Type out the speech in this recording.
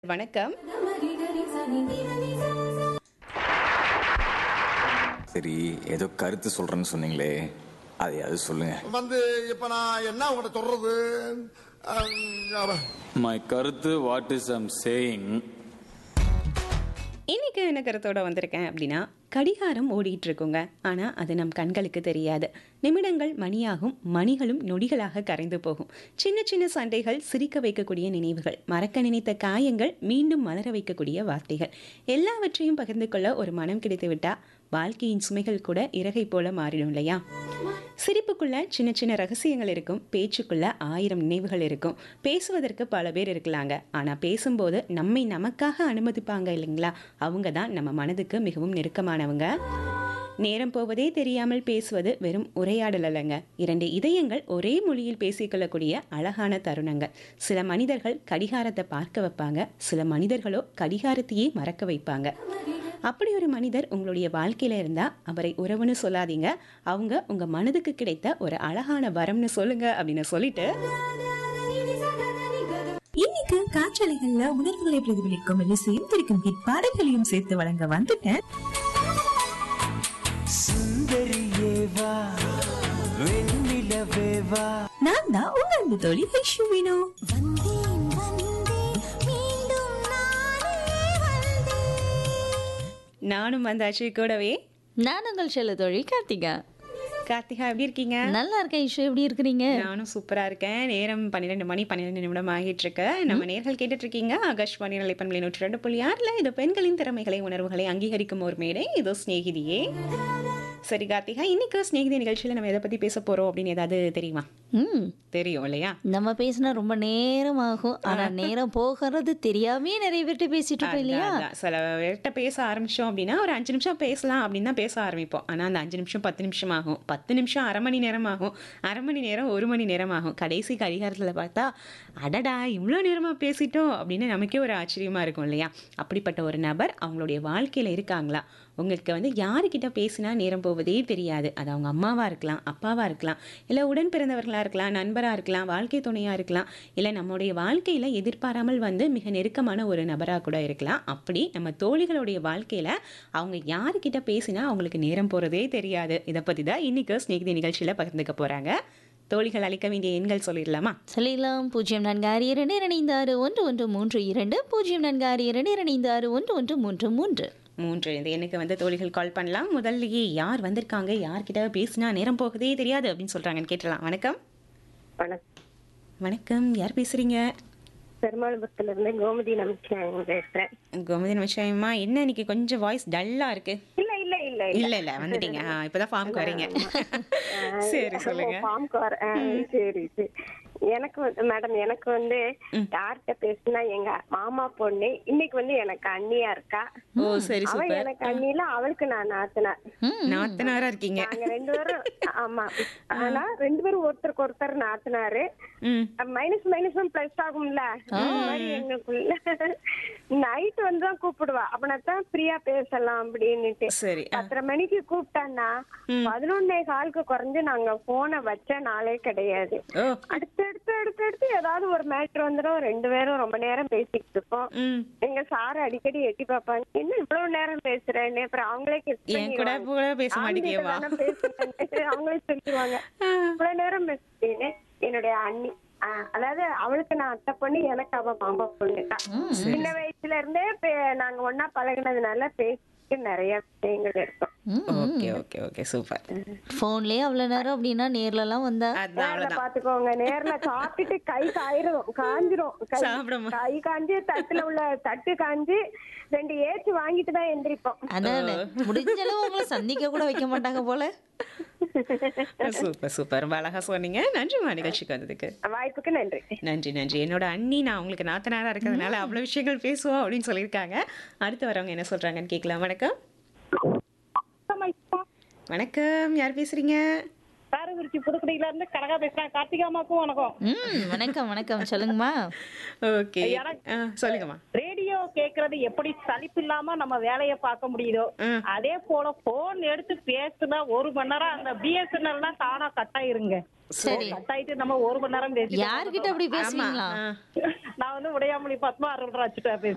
வணக்கம் சரி ஏதோ கருத்து சொல்றேன்னு சொன்னீங்களே அதையாவது சொல்லுங்க வந்து இப்ப நான் என்ன உங்கள்ட்ட சொல்றது அஹ், அவ- மை கருத்து வாட் இஸ் ஐம் சேயிங் இன்னைக்கு என்ன கருத்தோட வந்திருக்கேன் அப்படின்னா கடிகாரம் ஓடிட்டு இருக்குங்க ஆனா அது நம் கண்களுக்கு தெரியாது நிமிடங்கள் மணியாகும் மணிகளும் நொடிகளாக கரைந்து போகும் சின்ன சின்ன சண்டைகள் சிரிக்க வைக்கக்கூடிய நினைவுகள் மறக்க நினைத்த காயங்கள் மீண்டும் மலர வைக்கக்கூடிய வார்த்தைகள் எல்லாவற்றையும் பகிர்ந்து கொள்ள ஒரு மனம் கிடைத்து விட்டா வாழ்க்கையின் சுமைகள் கூட இறகை போல மாறிடும் இல்லையா சிரிப்புக்குள்ள சின்ன சின்ன ரகசியங்கள் இருக்கும் பேச்சுக்குள்ள ஆயிரம் நினைவுகள் இருக்கும் பேசுவதற்கு பல பேர் இருக்கலாங்க ஆனா பேசும்போது நம்மை நமக்காக அனுமதிப்பாங்க இல்லைங்களா அவங்க தான் நம்ம மனதுக்கு மிகவும் நெருக்கமானவங்க நேரம் போவதே தெரியாமல் பேசுவது வெறும் உரையாடல் அல்லங்க இரண்டு இதயங்கள் ஒரே மொழியில் பேசிக்கொள்ளக்கூடிய அழகான தருணங்கள் சில மனிதர்கள் கடிகாரத்தை பார்க்க வைப்பாங்க சில மனிதர்களோ கடிகாரத்தையே மறக்க வைப்பாங்க அப்படி ஒரு மனிதர் உங்களுடைய வாழ்க்கையில இருந்தா அவரை உறவுன்னு சொல்லாதீங்க அவங்க உங்க மனதுக்கு கிடைத்த ஒரு அழகான வரம்னு சொல்லுங்க அப்படின்னு சொல்லிட்டு இன்னைக்கு காற்றலைகள்ல உணர்வுகளை பிரதிபலிக்கும் இசையும் திரிக்கும் ஹிட் பாடல்களையும் சேர்த்து வழங்க வந்துட்டேன் சுந்தரியேவா வெண்ணிலவேவா நான் தான் உங்க அன்பு தோழி ஐஷுவினோ வந்தேன் வந்தேன் மீண்டும் நானே வந்தேன் நானும் வந்தாச்சு கூடவே நான் உங்கள் செல்ல தோழி கார்த்திகா கார்த்திகா எப்படி இருக்கீங்க நல்லா இருக்கேன் இஷு எப்படி இருக்கிறீங்க நானும் சூப்பரா இருக்கேன் நேரம் பன்னிரெண்டு மணி பன்னிரெண்டு நிமிடம் ஆகிட்டு இருக்கு நம்ம நேர்கள் கேட்டுட்டு இருக்கீங்க ஆகாஷ்வாணி நிலைப்பண்பலை நூற்றி ரெண்டு புள்ளி ஆறுல இது பெண்களின் திறமைகளை உணர்வுகளை அங்கீகரிக்கும் ஒரு மேடை இதோ சிநேகிதியே சரி கார்த்திகா இன்னைக்கு சிநேகிதி நிகழ்ச்சியில நம்ம எதை பத்தி பேச போறோம் அப்படின்னு ஏதாவது தெரியுமா ம் தெரியும் இல்லையா நம்ம பேசினா ரொம்ப நேரம் ஆகும் ஆனா நேரம் போகிறது தெரியாமே நிறைய பேர்கிட்ட பேசிட்டு இருப்போம் இல்லையா அதான், அதான். சில பேர்கிட்ட பேச ஆரம்பிச்சோம் அப்படின்னா ஒரு அஞ்சு நிமிஷம் பேசலாம் அப்படின்னு தான் பேச ஆரம்பிப்போம் ஆனா அந்த அஞ்சு நிமிஷம் பத்து நிமிஷம் ஆகும் பத்து நிமிஷம் அரை மணி நேரம் ஆகும் அரை மணி நேரம் ஒரு மணி நேரம் ஆகும் கடைசி கடிகாரத்துல பார்த்தா அடடா இவ்வளோ நேரமா பேசிட்டோம் அப்படின்னு நமக்கே ஒரு ஆச்சரியமா இருக்கும் இல்லையா அப்படிப்பட்ட ஒரு நபர் அவங்களுடைய வாழ்க்கையில இருக்காங்களா உங்களுக்கு வந்து யாருக்கிட்ட பேசினா நேரம் போவதே தெரியாது அது அவங்க அம்மாவா இருக்கலாம் அப்பாவா இருக்கலாம் இல்லை உடன் பிறந்தவர்களா இருக்கலாம் நண்பரா இருக்கலாம் வாழ்க்கை துணையா இருக்கலாம் இல்லை நம்முடைய வாழ்க்கையில எதிர்பாராமல் வந்து மிக நெருக்கமான ஒரு நபரா கூட இருக்கலாம் அப்படி நம்ம தோழிகளுடைய வாழ்க்கையில அவங்க யாருக்கிட்ட பேசினா அவங்களுக்கு நேரம் போறதே தெரியாது இதை பத்தி தான் இன்னைக்கு ஸ்நேகிதி நிகழ்ச்சியில பகிர்ந்துக்க போறாங்க தோழிகள் அளிக்க வேண்டிய எண்கள் சொல்லிடலாமா சொல்லிடலாம் பூஜ்ஜியம் நான்கு ஆறு இரண்டு இரண்டு ஆறு ஒன்று ஒன்று மூன்று இரண்டு பூஜ்ஜியம் நான்கு ஆறு இரண்டு இரண்டு ஆறு ஒன்று ஒன்று மூன்று மூன்று மூன்று இந்த எண்ணுக்கு வந்து தோழிகள் கால் பண்ணலாம் முதல்லயே யார் வந்திருக்காங்க யார்கிட்ட பேசினா நேரம் போகுதே தெரியாது அப்படின்னு சொல்றாங்கன்னு கேட்டலாம் வணக்கம் வணக்கம் வணக்கம் யார் பேசுறீங்க பெருமாள்புரத்துல இருந்து கோமதி நமச்சிவாயம் பேசுறேன் கோமதி நிமிஷமா என்ன இன்னைக்கு கொஞ்சம் வாய்ஸ் டல்லா இருக்கு இல்ல இல்ல இல்ல இல்ல இல்ல வந்துட்டீங்க ஆ, இப்பதான் ஃபார்முக்கு வரீங்க சரி சொல்லுங்க ஃபார்ம்க்கு வர ஆ, சரி சரி எனக்கு வந்து மேடம் எனக்கு வந்து யார்கிட்ட பேசுனா எங்க மாமா பொண்ணு இன்னைக்கு வந்து எனக்கு அண்ணியா இருக்கா ஓ சரி அவ சூப்பர் எனக்கு அண்ணில அவளுக்கு நான் நாத்தினார் நாத்தனாரா இருக்கீங்க நாங்க ரெண்டு பேரும் ஆமா ஆனா ரெண்டு பேரும் ஒருத்தருக்கு ஒருத்தர் நாத்தினாரு ம் மைனஸ் மைனஸ் பிளஸ் ஆகும்ல அந்த மாதிரி எங்களுக்குள்ள நைட் வந்து தான் கூப்பிடுவா அப்ப நான் தான் ஃப்ரீயா பேசலாம் அப்படின்னுட்டு சரி ஆ. பத்தரை மணிக்கு கூப்பிட்டான்னா பதினொன்னே காலுக்கு குறைஞ்சு நாங்க போனை வச்ச நாளே கிடையாது ஓ அடுத்து அடுத்து அடுத்து அடுத்து ஏதாவது ஒரு மேட்ரு வந்துடும் ரெண்டு பேரும் ரொம்ப நேரம் பேசிட்டு இருப்போம் ம் எங்க சார் அடிக்கடி எட்டி பார்ப்பாங்க என்ன இவ்வளவு நேரம் பேசுறேன்னு அப்புறம் அவங்களே kiss என் கூட பண்ணிடுவாங்க. கூட பேச ஆண்கிட்ட மாட்டேங்கியவா தானே பேசுறேன்னு அவங்களே சொல்லிடுவாங்க இவ்வளவு நேரம் பேசுறேன்னு என்னுடைய அண்ணி ஆஹ் அதாவது அவளுக்கு நான் அத்தை பொண்ணு எனக்கு அவ மாமா பொண்ணு சின்ன வயசுல இருந்தே பே- நாங்க ஒன்னா பழகுனதுனால பேசிட்டு நிறைய விஷயங்கள் இருக்கும் ஓகே ஓகே ஓகே சூப்பர் ஃபோன்லயே அவ்வளவு நேரம் அப்படின்னா நேர்லலாம் வந்தா அதான் நேர்ல அவ்வளவுதான் பாத்துக்கோங்க நேர்ல சாப்பிட்டுட்டு கை காயிரும் காஞ்சிரும் கை- சாப்பிடுமா? கை காஞ்சு தட்டுல உள்ள தட்டு காஞ்சு ரெண்டு ஏச்சு வாங்கிட்டு தான் எந்திரிப்போம் அதானே முடிஞ்ச அளவு உங்களை சந்திக்க கூட வைக்க மாட்டாங்க போல சூப்பர் சூப்பர் ரொம்ப அழகா சொன்னீங்க நன்றிமா நிகழ்ச்சிக்கு வந்ததுக்கு வாய்ப்புக்கு நன்றி நன்றி நன்றி என்னோட அண்ணி நான் உங்களுக்கு நாத்தனாரா இருக்கிறதுனால அவ்வளவு விஷயங்கள் பேசுவோம் அப்படின்னு சொல்லியிருக்காங்க அடுத்து வரவங்க என்ன சொல்றாங்கன்னு கேட்கலாம் வணக்கம் வணக்கம் யார் பேசுறீங்க காரக்குறிச்சி புதுக்குடியில இருந்து கனகா பேசுறேன் கார்த்திகாமாக்கும் வணக்கம் ம் வணக்கம் வணக்கம் சொல்லுங்கம்மா ஓகே சொல்லுங்கம்மா ரேடியோ கேக்குறது எப்படி சலிப்பு இல்லாம நம்ம வேலையை பார்க்க முடியுதோ ம். அதே போல போன் எடுத்து பேசுனா ஒரு மணி நேரம் அந்த பிஎஸ்என்எல் தானா கட் ஆயிருங்க சரி கட் ஆயிட்டு நம்ம ஒரு மணி நேரம் பேசி யார்கிட்ட அப்படி பேசுவீங்களா ஆ. நான் வந்து உடையாமொழி பத்மா அருள்ராஜ்கிட்ட பேசுறேன்